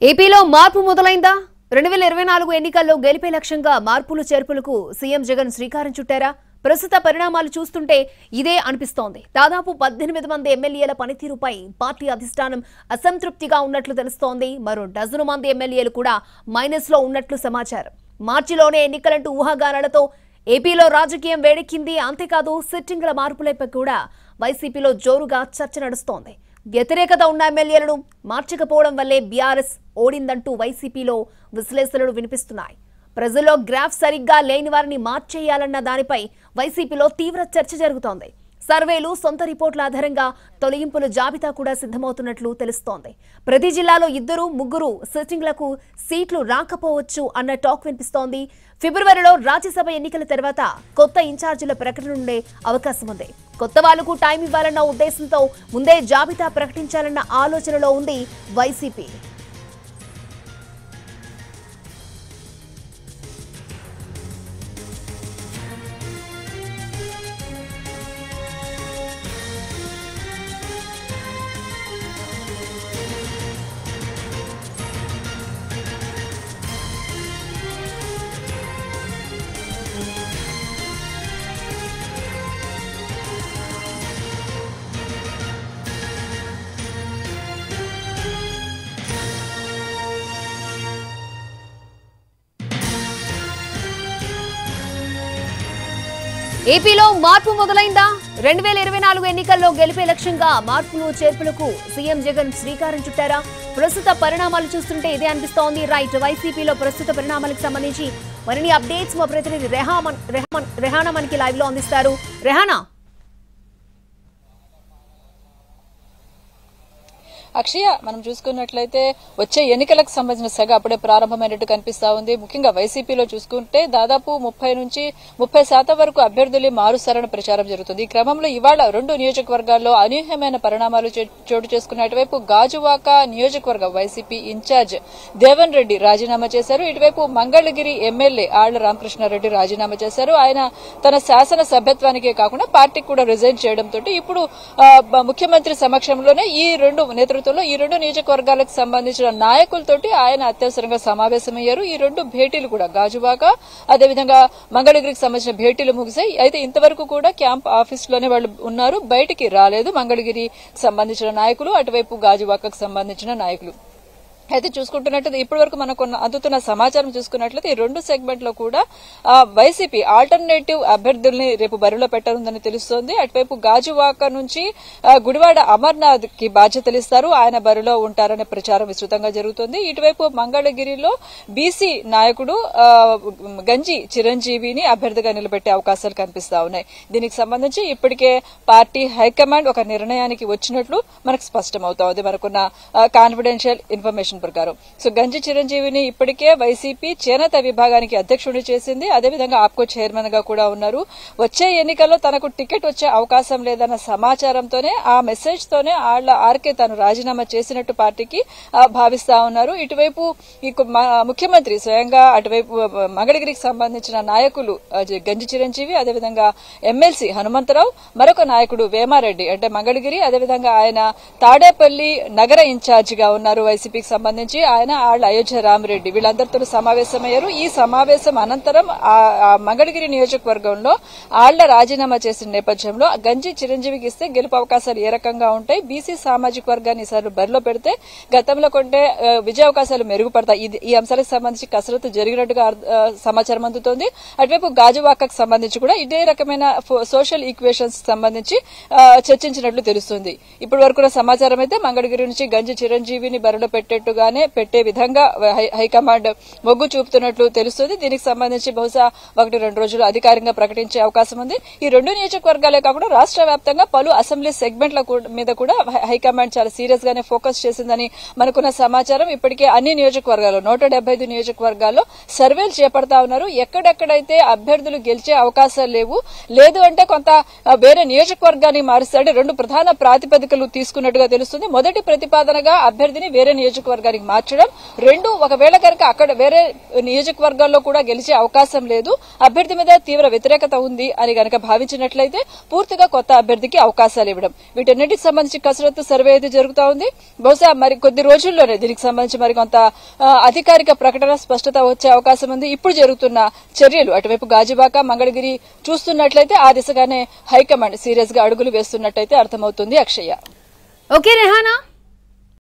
ఏపీలో మార్పు మొదలైందా రెండు వేల ఇరవై నాలుగు ఎన్నికల్లో గెలిపే లక్ష్యంగా మార్పులు చేర్పులకు సీఎం జగన్ శ్రీకారం చుట్టారా ప్రస్తుత పరిణామాలు చూస్తుంటే ఇదే అనిపిస్తోంది దాదాపు పద్దెనిమిది మంది ఎమ్మెల్యేల పనితీరుపై పార్టీ అధిష్టానం అసంతృప్తిగా ఉన్నట్లు తెలుస్తోంది మరో డజను మంది ఎమ్మెల్యేలు కూడా మైనస్ లో ఉన్నట్లు సమాచారం మార్చిలోనే ఎన్నికలంటూ ఊహాగానాలతో ఏపీలో రాజకీయం వేడెక్కింది అంతేకాదు సిట్టింగ్ల మార్పులపై కూడా వైసీపీలో జోరుగా చర్చ నడుస్తోంది వ్యతిరేకత ఉన్న ఎమ్మెల్యేలను మార్చకపోవడం వల్లే బీఆర్ఎస్ ఓడిందంటూ వైసీపీలో విశ్లేషణలు వినిపిస్తున్నాయి ప్రజల్లో గ్రాఫ్ సరిగ్గా లేని వారిని మార్చేయాలన్న దానిపై వైసీపీలో తీవ్ర చర్చ జరుగుతోంది సర్వేలు సొంత రిపోర్టుల ఆధారంగా తొలగింపుల జాబితా కూడా సిద్ధమవుతున్నట్లు తెలుస్తోంది ప్రతి జిల్లాలో ఇద్దరు ముగ్గురు సిట్టింగ్లకు సీట్లు రాకపోవచ్చు అన్న టాక్ వినిపిస్తోంది ఫిబ్రవరిలో రాజ్యసభ ఎన్నికల తర్వాత కొత్త ఇన్ఛార్జీల ప్రకటన ఉండే అవకాశం ఉంది కొత్త వాళ్లకు టైం ఇవ్వాలన్న ఉద్దేశంతో ముందే జాబితా ప్రకటించాలన్న ఆలోచనలో ఉంది వైసీపీ ఏపీలో మార్పు మొదలైందా రెండు వేల ఇరవై నాలుగు ఎన్నికల్లో గెలిపే లక్ష్యంగా మార్పులు చేర్పులకు సీఎం జగన్ శ్రీకారం చుట్టారా ప్రస్తుత పరిణామాలు చూస్తుంటే ఇదే అనిపిస్తోంది రైట్ వైసీపీలో ప్రస్తుత పరిణామాలకు సంబంధించి మరిన్ని అప్డేట్స్ మా ప్రతినిధి రెహామన్ రెహమాన్ రెహానా మనకి లైవ్ లో అందిస్తారు రెహానా అక్షయ మనం చూసుకున్నట్లయితే వచ్చే ఎన్నికలకు సంబంధించిన సెగ అప్పుడే ప్రారంభమైనట్టు కనిపిస్తా ఉంది ముఖ్యంగా వైసీపీలో చూసుకుంటే దాదాపు ముప్పై నుంచి ముప్పై శాతం వరకు అభ్యర్థులే మారుస్తారని ప్రచారం జరుగుతుంది ఈ క్రమంలో ఇవాళ రెండు నియోజకవర్గాల్లో అనూహ్యమైన పరిణామాలు చే- చోటు చేసుకున్న అటువైపు గాజువాక నియోజకవర్గ వైసీపీ ఇన్ఛార్జ్ దేవన్ రెడ్డి రాజీనామా చేశారు ఇటువైపు మంగళగిరి ఎమ్మెల్యే ఆళ్ల రామకృష్ణారెడ్డి రాజీనామా చేశారు ఆయన తన శాసన సభ్యత్వానికే కాకుండా పార్టీకి కూడా రిజైన్ చేయడంతో ఇప్పుడు ఆ, బ- ముఖ్యమంత్రి సమక్షంలోనే ఈ రెండు నేతృత్వంలో ఈ రెండు నియోజకవర్గాలకు సంబంధించిన నాయకులతోటి ఆయన అత్యవసరంగా సమావేశమయ్యారు ఈ రెండు భేటీలు కూడా గాజువాక అదేవిధంగా మంగళగిరికి సంబంధించిన భేటీలు ముగిశాయి అయితే ఇంతవరకు కూడా క్యాంప్ ఆఫీస్ లోనే వాళ్ళు ఉన్నారు బయటికి రాలేదు మంగళగిరి సంబంధించిన నాయకులు అటువైపు గాజువాకకు సంబంధించిన నాయకులు అయితే చూసుకుంటున్నట్టు ఇప్పటి వరకు మనకు ఉన్న- అందుతున్న సమాచారం చూసుకున్నట్లయితే ఈ రెండు సెగ్మెంట్ లో కూడా ఆ, వైసీపీ ఆల్టర్నేటివ్ అభ్యర్థుల్ని రేపు బరిలో పెట్టనుందని తెలుస్తోంది అటువైపు గాజువాక నుంచి ఆ, గుడివాడ అమర్నాథ్ కి బాధ్యతలు ఇస్తారు ఆయన బరిలో ఉంటారనే ప్రచారం విస్తృతంగా జరుగుతుంది ఇటువైపు మంగళగిరిలో బీసీ నాయకుడు ఆ, గంజి చిరంజీవిని అభ్యర్థిగా నిలబెట్టే అవకాశాలు కనిపిస్తా ఉన్నాయి దీనికి సంబంధించి ఇప్పటికే పార్టీ హైకమాండ్ ఒక నిర్ణయానికి వచ్చినట్లు మనకు స్పష్టమవుతోంది మనకున్న కాన్ఫిడెన్షియల్ ఇన్ఫర్మేషన్ ప్రకారం సో గంజి చిరంజీవిని ఇప్పటికే వైసీపీ చేనేత విభాగానికి అధ్యక్షుడిని చేసింది అదేవిధంగా ఆప్కో చైర్మన్ గా కూడా ఉన్నారు వచ్చే ఎన్నికల్లో తనకు టికెట్ వచ్చే అవకాశం లేదన్న సమాచారంతోనే ఆ మెసేజ్ తోనే ఆళ్ల ఆర్కే తాను రాజీనామా చేసినట్టు పార్టీకి ఆ, భావిస్తా ఉన్నారు ఇటువైపు ఈ కు- మా- ముఖ్యమంత్రి స్వయంగా అటువైపు ఆ, మంగళగిరికి సంబంధించిన నాయకులు ఆ, జ- గంజి చిరంజీవి అదేవిధంగా ఎమ్మెల్సీ హనుమంతరావు మరొక నాయకుడు వేమారెడ్డి అంటే మంగళగిరి అదేవిధంగా ఆయన తాడేపల్లి నగర ఇన్ఛార్జిగా ఉన్నారు వైసీపీకి సంబంధించి ఆయన ఆళ్ల అయోధ్య రామిరెడ్డి వీళ్ళందరితో సమావేశమయ్యారు ఈ సమావేశం అనంతరం ఆ ఆ మంగళగిరి నియోజకవర్గంలో ఆళ్ల రాజీనామా చేసిన నేపథ్యంలో గంజి చిరంజీవికి ఇస్తే గెలుపు అవకాశాలు ఏ రకంగా ఉంటాయి బీసీ సామాజిక వర్గాన్ని ఈసారి బరిలో పెడితే గతంలో కొంటే ఆ, విజయ అవకాశాలు మెరుగుపడతాయి ఇది ఈ అంశాలకు సంబంధించి కసరత్తు జరిగినట్టుగా ఆ, సమాచారం అందుతోంది అటువైపు గాజువాకకు సంబంధించి కూడా ఇదే రకమైన ఫో- సోషల్ ఈక్వేషన్స్ సంబంధించి ఆ, చర్చించినట్లు తెలుస్తుంది ఇప్పటి వరకు ఉన్న సమాచారం అయితే మంగళగిరి నుంచి గంజి చిరంజీవిని బరిలో పెట్టేట్టుగానే పెట్టే విధంగా హై- హైకమాండ్ మొగ్గు చూపుతున్నట్లు తెలుస్తుంది దీనికి సంబంధించి బహుశా ఒకటి రెండు రోజులు అధికారికంగా ప్రకటించే అవకాశం ఉంది ఈ రెండు నియోజకవర్గాలే కాకుండా రాష్ట్ర వ్యాప్తంగా పలు అసెంబ్లీ సెగ్మెంట్ల కూ- మీద కూడా హై- హైకమాండ్ చాలా సీరియస్ గానే ఫోకస్ చేసిందని మనకున్న సమాచారం ఇప్పటికే అన్ని నియోజకవర్గాల్లో నూట డెబ్బై ఐదు నియోజకవర్గాల్లో సర్వేలు చేపడతా ఉన్నారు ఎక్కడెక్కడైతే అభ్యర్థులు గెలిచే అవకాశాలు లేవు లేదు అంటే కొంత ఆ, వేరే నియోజకవర్గాన్ని మారుస్తాడు రెండు ప్రధాన ప్రాతిపదికలు తీసుకున్నట్టుగా తెలుస్తుంది మొదటి ప్రతిపాదనగా అభ్యర్థిని వేరే నియోజకవర్గం నియోజకవర్గానికి మార్చడం రెండు ఒకవేళ కనుక అక్కడ వేరే నియోజకవర్గాల్లో కూడా గెలిచే అవకాశం లేదు అభ్యర్థి మీద తీవ్ర వ్యతిరేకత ఉంది అని గనక భావించినట్లయితే పూర్తిగా కొత్త అభ్యర్థికి అవకాశాలు ఇవ్వడం వీటన్నిటికి సంబంధించి కసరత్తు సర్వే అయితే జరుగుతా ఉంది బహుశా మరి కొద్ది రోజుల్లోనే దీనికి సంబంధించి మరి కొంత ఆ, అధికారిక ప్రకటన స్పష్టత వచ్చే అవకాశం ఉంది ఇప్పుడు జరుగుతున్న చర్యలు అటువైపు గాజుబాక మంగళగిరి చూస్తున్నట్లయితే ఆ దిశగానే హైకమాండ్ సీరియస్ గా అడుగులు వేస్తున్నట్టయితే అర్థమవుతుంది అక్షయ్య ఓకే రెహానా